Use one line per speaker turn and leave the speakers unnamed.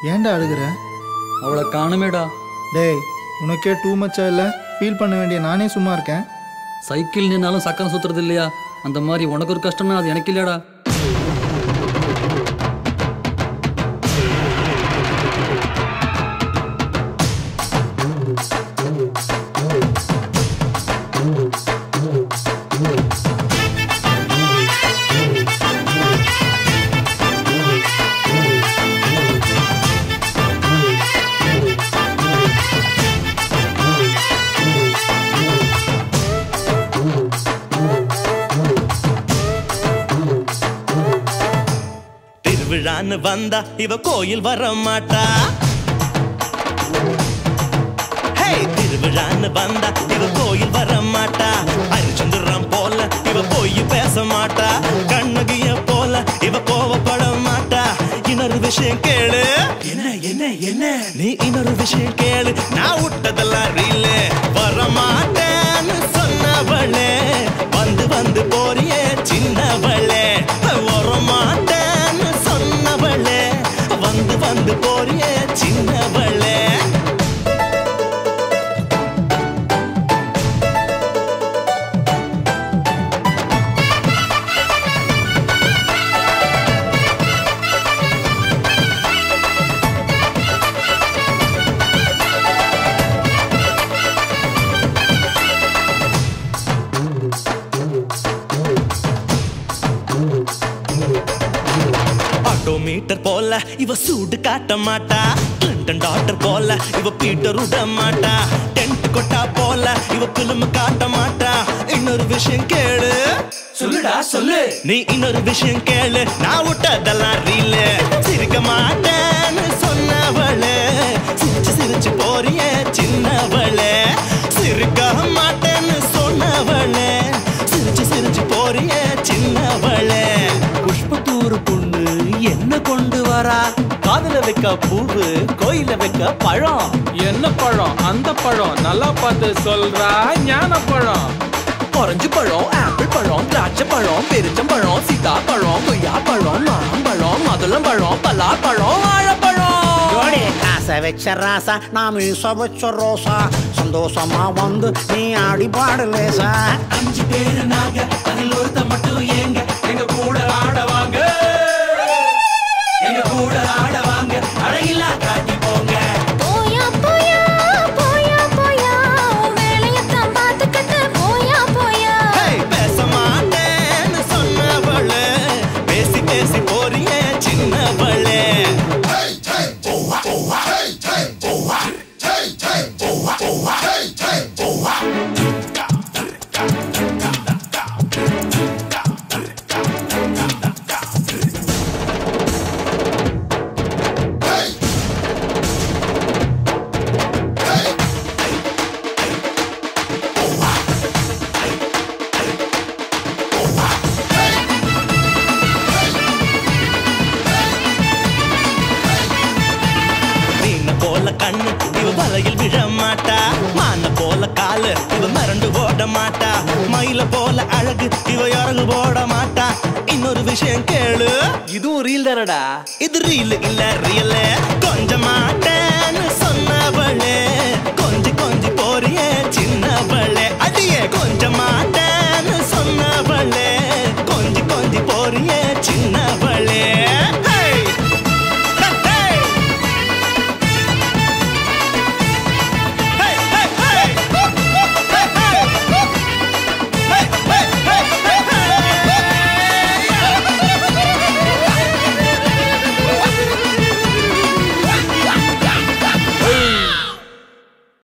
ஏன்டா அழுகுற
அவளை காணுமேடா
டேய் உனக்கே டூ மச்சா இல்லை ஃபீல் பண்ண வேண்டிய நானே சும்மா இருக்கேன்
சைக்கிள் நின்னாலும் சக்கரம் சுத்துறது இல்லையா அந்த மாதிரி உனக்கு ஒரு கஷ்டம்னா அது எனக்கு இல்லையாடா
திருவிழான்னு வந்தா இவ கோயில் வர மாட்டா ஹே, திருவிழான்னு வந்தா இவ கோயில் வர மாட்டா அரிச்சந்திரம் போல இவ போய் பேச மாட்டா கண்ணகிய போல இவ கோவப்பட மாட்டா இன்னொரு விஷயம் கேளு என்ன என்ன என்ன நீ இன்னொரு விஷயம் கேளு நான் விட்டதெல்லாம் ரீலு வர மாட்டேன்னு சொன்னவளே வந்து வந்து போறியே சின்னவளே வர மாட்டேன்னு சொன்னவளே வந்து வந்து போறியே சின்னவளே ஆட்டோமீட்டர் போல இவ சூடு காட்ட மாட்டா கிளின்டன் டாக்டர் போல இவ பீட்டர் விட மாட்டா டென்ட் கொட்டா போல இவ பிலிம் காட்ட மாட்டா இன்னொரு விஷயம் கேளு சொல்லுடா சொல்லு நீ இன்னொரு விஷயம் கேளு நான் விட்டதெல்லாம் ரீலு சிரிக்க மாட்டேன்னு சொன்னவளே சிரிச்சு சிரிச்சு போறியே சின்னவளே சிரிக்க மாட்டேன்னு சொன்னவளே சிரிச்சு சிரிச்சு போறியே சின்னவளே
புஷ்பத்தூர் பொண்ணு என்ன கொண்டு வரா காதுல வைக்க பூவு கோயில வைக்க பழம்
என்ன பழம் அந்த பழம் நல்லா பார்த்து சொல்றா ஞான பழம்
ஆரஞ்சு பழம் ஆப்பிள் பழம் திராட்சை பழம் பெருச்சம்பழம் சீதா பழம் கொய்யா பழம் மாம்பழம் மதுளம் பழம் பலா பழம் வாழைப்பழம்
ஜோடி ஆசை வச்ச ராசா நாம் ஈச வச்ச ரோசா சந்தோஷமா வந்து நீ ஆடி பாடலேசா
அஞ்சு பேரு நாங்க அதில் ஒருத்த மட்டும் ஏங்க எங்க கூட ஆடவாங்க எங்க கூட ஆடவாங்க அழகில்லா காட்டி போங்க
போயா போயா போயா போயா உன் வேலையத்தான் பார்த்துக்கிட்டு போயா போயா
ஹேய், பேச மாட்டேன்னு சொன்னவளே பேசி பேசி போறியே சின்னவளே மீன போல கண்ணு இவ வலையில் விழ மாட்டா மான போல காலு இவ மறந்து ஓட மாட்டா மயில போல அழகு இவ இறங்கு போட மாட்டா இன்னொரு விஷயம் கேளு
இதுவும் ரீல் தானடா
இது ரீல் இல்ல ரியல் கொஞ்ச மாட்டேன்னு சொன்னவளே கொஞ்சி கொஞ்சி போறியே சின்னவளே அடியே கொஞ்ச